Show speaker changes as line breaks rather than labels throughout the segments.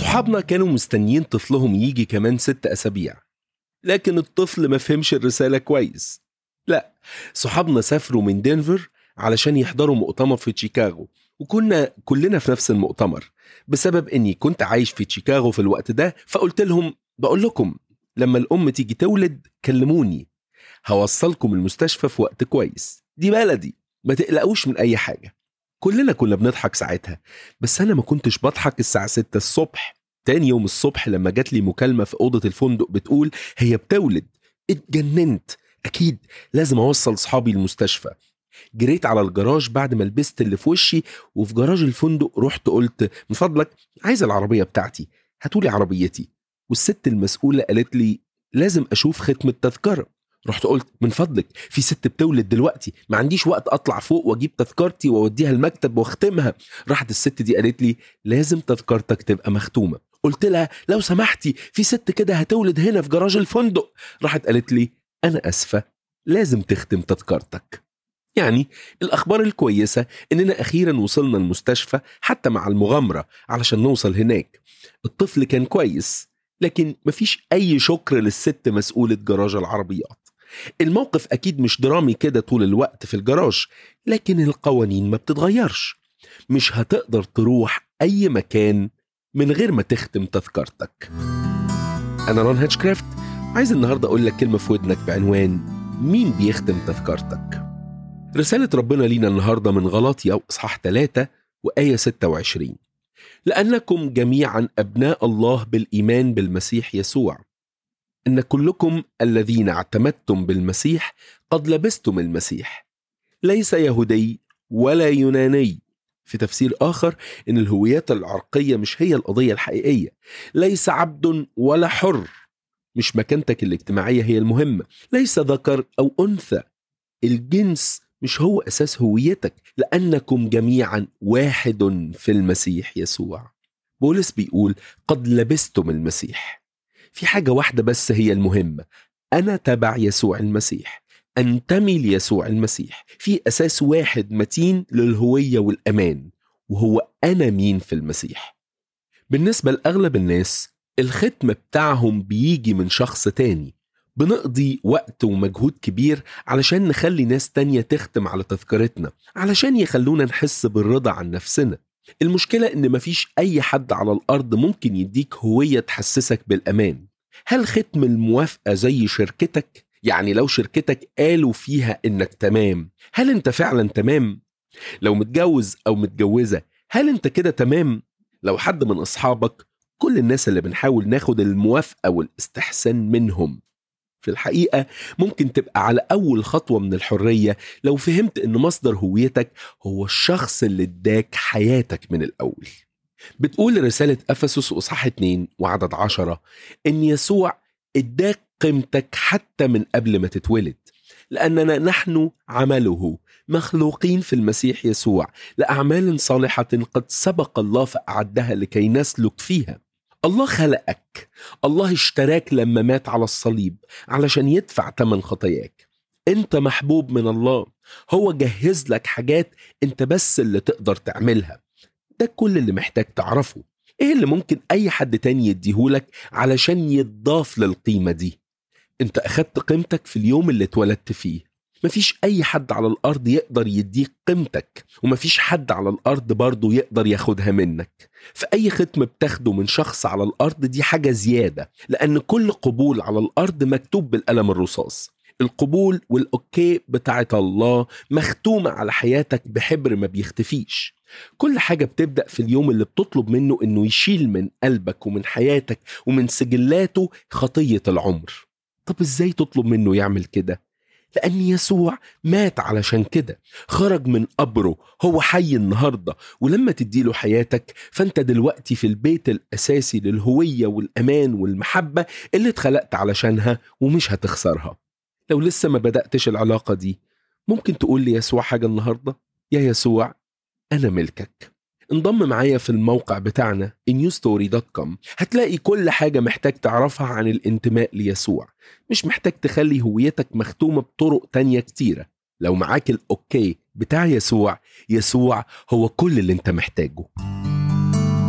صحابنا كانوا مستنيين طفلهم يجي كمان ست أسابيع لكن الطفل ما فهمش الرسالة كويس لا صحابنا سافروا من دنفر علشان يحضروا مؤتمر في شيكاغو وكنا كلنا في نفس المؤتمر بسبب اني كنت عايش في شيكاغو في الوقت ده فقلت لهم بقول لكم لما الام تيجي تولد كلموني هوصلكم المستشفى في وقت كويس دي بلدي ما تقلقوش من اي حاجه كلنا كنا بنضحك ساعتها بس انا ما كنتش بضحك الساعه 6 الصبح تاني يوم الصبح لما جات لي مكالمه في اوضه الفندق بتقول هي بتولد اتجننت اكيد لازم اوصل صحابي المستشفى جريت على الجراج بعد ما لبست اللي في وشي وفي جراج الفندق رحت قلت من فضلك عايز العربيه بتاعتي هاتولي عربيتي والست المسؤوله قالت لي لازم اشوف ختم التذكره رحت قلت من فضلك في ست بتولد دلوقتي ما عنديش وقت اطلع فوق واجيب تذكرتي واوديها المكتب واختمها راحت الست دي قالت لي لازم تذكرتك تبقى مختومه قلت لها لو سمحتي في ست كده هتولد هنا في جراج الفندق راحت قالت لي انا اسفه لازم تختم تذكرتك يعني الأخبار الكويسة إننا أخيرا وصلنا المستشفى حتى مع المغامرة علشان نوصل هناك الطفل كان كويس لكن مفيش أي شكر للست مسؤولة جراج العربيات الموقف أكيد مش درامي كده طول الوقت في الجراج لكن القوانين ما بتتغيرش مش هتقدر تروح أي مكان من غير ما تختم تذكرتك أنا رون هاتشكرافت عايز النهاردة أقول لك كلمة في ودنك بعنوان مين بيختم تذكرتك رسالة ربنا لينا النهاردة من غلاطيا إصحاح 3 وآية 26 لأنكم جميعا أبناء الله بالإيمان بالمسيح يسوع أن كلكم الذين اعتمدتم بالمسيح قد لبستم المسيح ليس يهودي ولا يوناني في تفسير آخر إن الهويات العرقية مش هي القضية الحقيقية ليس عبد ولا حر مش مكانتك الاجتماعية هي المهمة ليس ذكر أو أنثى الجنس مش هو اساس هويتك لانكم جميعا واحد في المسيح يسوع بولس بيقول قد لبستم المسيح في حاجه واحده بس هي المهمه انا تبع يسوع المسيح انتمي ليسوع المسيح في اساس واحد متين للهويه والامان وهو انا مين في المسيح بالنسبه لاغلب الناس الختم بتاعهم بيجي من شخص تاني بنقضي وقت ومجهود كبير علشان نخلي ناس تانية تختم على تذكرتنا علشان يخلونا نحس بالرضا عن نفسنا المشكلة إن مفيش أي حد على الأرض ممكن يديك هوية تحسسك بالأمان هل ختم الموافقة زي شركتك؟ يعني لو شركتك قالوا فيها إنك تمام هل أنت فعلا تمام؟ لو متجوز أو متجوزة هل أنت كده تمام؟ لو حد من أصحابك كل الناس اللي بنحاول ناخد الموافقة والاستحسان منهم في الحقيقة ممكن تبقى على أول خطوة من الحرية لو فهمت إن مصدر هويتك هو الشخص اللي اداك حياتك من الأول بتقول رسالة أفسس وإصحاح 2 وعدد عشرة إن يسوع اداك قيمتك حتى من قبل ما تتولد لأننا نحن عمله مخلوقين في المسيح يسوع لأعمال صالحة قد سبق الله فأعدها لكي نسلك فيها الله خلقك الله اشتراك لما مات على الصليب علشان يدفع تمن خطاياك انت محبوب من الله هو جهز لك حاجات انت بس اللي تقدر تعملها ده كل اللي محتاج تعرفه ايه اللي ممكن اي حد تاني يديهولك علشان يتضاف للقيمة دي انت اخدت قيمتك في اليوم اللي اتولدت فيه مفيش اي حد على الارض يقدر يديك قيمتك ومفيش حد على الارض برضه يقدر ياخدها منك في اي ختم بتاخده من شخص على الارض دي حاجه زياده لان كل قبول على الارض مكتوب بالقلم الرصاص القبول والاوكي بتاعت الله مختومه على حياتك بحبر ما بيختفيش كل حاجه بتبدا في اليوم اللي بتطلب منه انه يشيل من قلبك ومن حياتك ومن سجلاته خطيه العمر طب ازاي تطلب منه يعمل كده لأن يسوع مات علشان كده خرج من قبره هو حي النهاردة ولما تديله حياتك فأنت دلوقتي في البيت الأساسي للهوية والأمان والمحبة اللي اتخلقت علشانها ومش هتخسرها لو لسه ما بدأتش العلاقة دي ممكن تقول لي يسوع حاجة النهاردة يا يسوع أنا ملكك انضم معايا في الموقع بتاعنا newstory.com هتلاقي كل حاجة محتاج تعرفها عن الانتماء ليسوع مش محتاج تخلي هويتك مختومة بطرق تانية كتيرة لو معاك الأوكي بتاع يسوع يسوع هو كل اللي انت محتاجه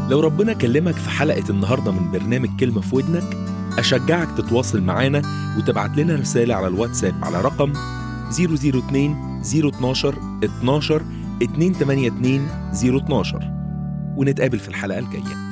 لو ربنا كلمك في حلقة النهاردة من برنامج كلمة في ودنك أشجعك تتواصل معانا وتبعت لنا رسالة على الواتساب على رقم 002 012 12 282 012 ونتقابل في الحلقة الجاية